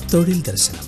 തൊഴിൽ ദർശനം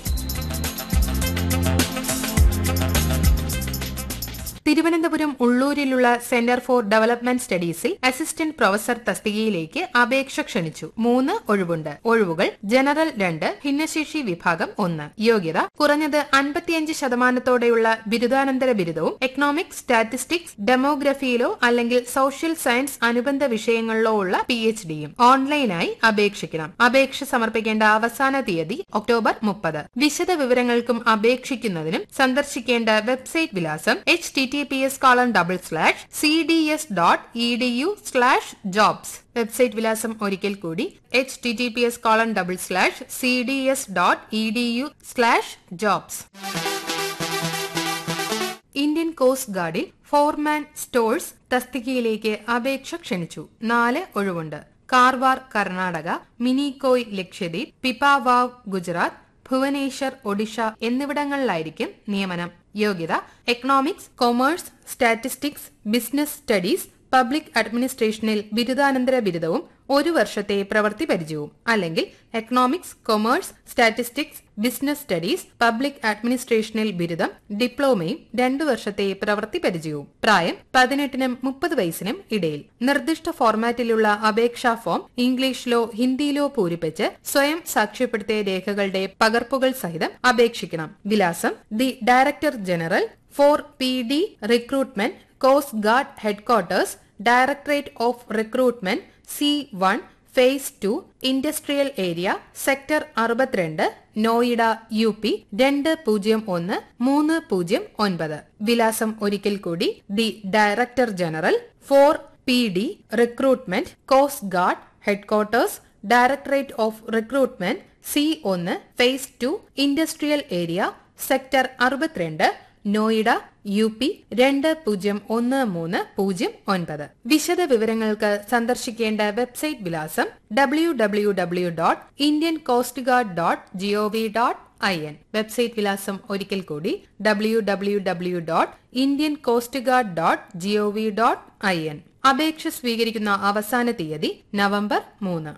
തിരുവനന്തപുരം ഉള്ളൂരിലുള്ള സെന്റർ ഫോർ ഡെവലപ്മെന്റ് സ്റ്റഡീസിൽ അസിസ്റ്റന്റ് പ്രൊഫസർ തസ്തികയിലേക്ക് അപേക്ഷ ക്ഷണിച്ചു മൂന്ന് ഒഴിവുണ്ട് ഒഴിവുകൾ ജനറൽ രണ്ട് ഭിന്നശേഷി വിഭാഗം ഒന്ന് യോഗ്യത കുറഞ്ഞത് അൻപത്തിയഞ്ച് ശതമാനത്തോടെയുള്ള ബിരുദാനന്തര ബിരുദവും എക്കണോമിക്സ് സ്റ്റാറ്റിസ്റ്റിക്സ് ഡെമോഗ്രഫിയിലോ അല്ലെങ്കിൽ സോഷ്യൽ സയൻസ് അനുബന്ധ വിഷയങ്ങളിലോ ഉള്ള പി എച്ച് ഡിയും ഓൺലൈനായി അപേക്ഷിക്കണം അപേക്ഷ സമർപ്പിക്കേണ്ട അവസാന തീയതി ഒക്ടോബർ മുപ്പത് വിശദ വിവരങ്ങൾക്കും അപേക്ഷിക്കുന്നതിനും സന്ദർശിക്കേണ്ട വെബ്സൈറ്റ് വിലാസം H T T P S colon double slash C D S dot E D U slash jobs website വിലാസം ഒരിക്കൽ കൂടി H T T P S colon double slash C D S dot E D U slash jobs Indian coast ഗാർഡിൽ foreman stores തസ്തികയിലേക്ക് അപേക്ഷ ക്ഷണിച്ചു നാല് ഒഴിവുണ്ട് കാർവാർ കർണാടക മിനിക്കോയ് ലക്ഷദ്വീപ് പിപാവാവ് ഗുജറാത്ത് ഭുവനേശ്വർ ഒഡീഷ എന്നിവിടങ്ങളിലായിരിക്കും നിയമനം യോഗ്യത economics commerce statistics business studies public അഡ്മിനിസ്ട്രേഷനിൽ ബിരുദാനന്തര ബിരുദവും ഒരു വർഷത്തെ പ്രവൃത്തി പരിചയവും അല്ലെങ്കിൽ economics commerce statistics business studies public അഡ്മിനിസ്ട്രേഷനിൽ ബിരുദം ഡിപ്ലോമയും രണ്ടു വർഷത്തെ പ്രവൃത്തി പരിചയവും പ്രായം പതിനെട്ടിനും മുപ്പത് വയസ്സിനും ഇടയിൽ നിർദ്ദിഷ്ട ഫോർമാറ്റിലുള്ള അപേക്ഷാ ഫോം ഇംഗ്ലീഷിലോ ഹിന്ദിയിലോ പൂരിപ്പിച്ച് സ്വയം സാക്ഷ്യപ്പെടുത്തിയ രേഖകളുടെ പകർപ്പുകൾ സഹിതം അപേക്ഷിക്കണം വിലാസം the director general for P D recruitment coast guard headquarters directorate of recruitment C one phase two industrial area sector അറുപത്തിരണ്ട് നോയിഡ യു പി രണ്ട് പൂജ്യം ഒന്ന് മൂന്ന് പൂജ്യം ഒൻപത് വിലാസം ഒരിക്കൽ കൂടി the director general for P D recruitment coast guard headquarters directorate of recruitment C ഒന്ന് phase two industrial area sector അറുപത്തിരണ്ട് നോയിഡ യു പി രണ്ട് പൂജ്യം ഒന്ന് മൂന്ന് പൂജ്യം ഒൻപത് വിശദ വിവരങ്ങൾക്ക് സന്ദർശിക്കേണ്ട വെബ്സൈറ്റ് വിലാസം W W W dot Indian coast guard dot G O V dot I N website വിലാസം ഒരിക്കൽ കൂടി W W W dot Indian coast guard dot G O V dot I N അപേക്ഷ സ്വീകരിക്കുന്ന അവസാന തീയതി നവംബർ മൂന്ന്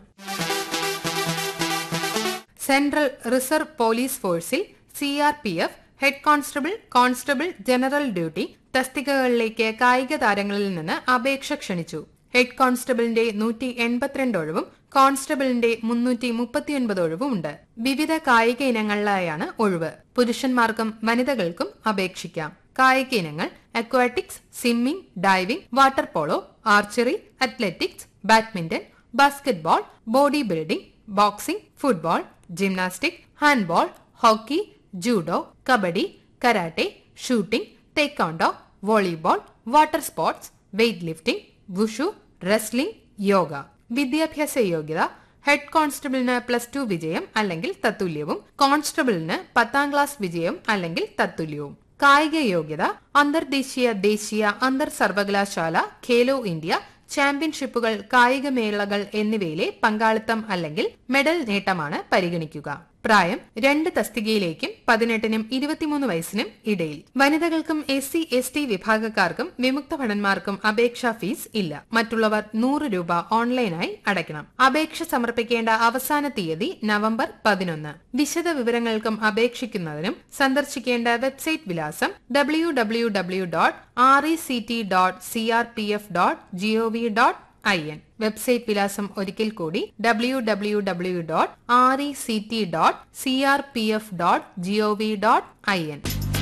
സെൻട്രൽ റിസർവ് പോലീസ് ഫോഴ്സിൽ C R P F head constable constable general duty തസ്തികകളിലേക്ക് കായിക താരങ്ങളിൽ നിന്ന് അപേക്ഷ ക്ഷണിച്ചു ഹെഡ് കോൺസ്റ്റബിളിന്റെ നൂറ്റി എൺപത്തിരണ്ട് ഒഴിവും കോൺസ്റ്റബിളിന്റെ മുന്നൂറ്റി മുപ്പത്തിയൊൻപത് ഒഴിവും ഉണ്ട് വിവിധ കായിക ഇനങ്ങളിലായാണ് ഒഴിവ് പുരുഷന്മാർക്കും വനിതകൾക്കും അപേക്ഷിക്കാം കായിക ഇനങ്ങൾ aquatics swimming diving water polo archery athletics badminton basketball body building boxing football gymnastic handball hockey judo kabaddi karate shooting taekwondo volleyball water sports weight lifting wushu wrestling yoga വിദ്യാഭ്യാസ യോഗ്യത ഹെഡ് കോൺസ്റ്റബിളിന് പ്ലസ് ടു വിജയം അല്ലെങ്കിൽ തത്തുല്യവും കോൺസ്റ്റബിളിന് പത്താം ക്ലാസ് വിജയം അല്ലെങ്കിൽ തത്തുല്യവും കായിക യോഗ്യത അന്തർദേശീയ ദേശീയ അന്തർ സർവകലാശാല ഖേലോ ഇന്ത്യ ചാമ്പ്യൻഷിപ്പുകൾ കായികമേളകൾ എന്നിവയിലെ പങ്കാളിത്തം അല്ലെങ്കിൽ മെഡൽ നേട്ടമാണ് പരിഗണിക്കുക പ്രായം രണ്ട് തസ്തികയിലേക്കും പതിനെട്ടിനും ഇരുപത്തിമൂന്ന് വയസ്സിനും ഇടയിൽ വനിതകൾക്കും എസ് സി എസ് ടി വിഭാഗക്കാർക്കും വിമുക്ത ഭടന്മാർക്കും അപേക്ഷാ ഫീസ് ഇല്ല മറ്റുള്ളവർ നൂറ് രൂപ ഓൺലൈനായി അടയ്ക്കണം അപേക്ഷ സമർപ്പിക്കേണ്ട അവസാന തീയതി നവംബർ പതിനൊന്ന് വിശദ വിവരങ്ങൾക്കും അപേക്ഷിക്കുന്നതിനും സന്ദർശിക്കേണ്ട വെബ്സൈറ്റ് വിലാസം W W W dot R E C T dot C R P F dot G O V dot I N website വിലാസം ഒരിക്കൽ കൂടി W W W dot R E C T dot C R P F dot G O V dot I N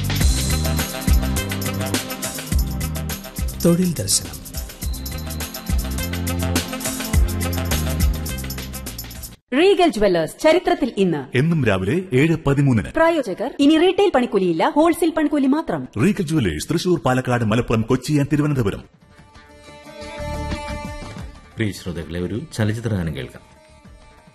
തൊഴിൽ ദർശനം Regal jewellers ചരിത്രത്തിൽ ഇന്ന് എന്നും രാവിലെ ഏഴ് പതിമൂന്നിന് പ്രായോജകർ ഇനി റീറ്റെയിൽ പണിക്കൂലിയില്ല ഹോൾസെയിൽ പണിക്കൂലി മാത്രം Regal jewellers Thrissur Palakkad Malappuram Kochi and Thiruvananthapuram പ്രിയ ശ്രോതാക്കളെ ഒരു ചലച്ചിത്ര ഗാനം കേൾക്കാം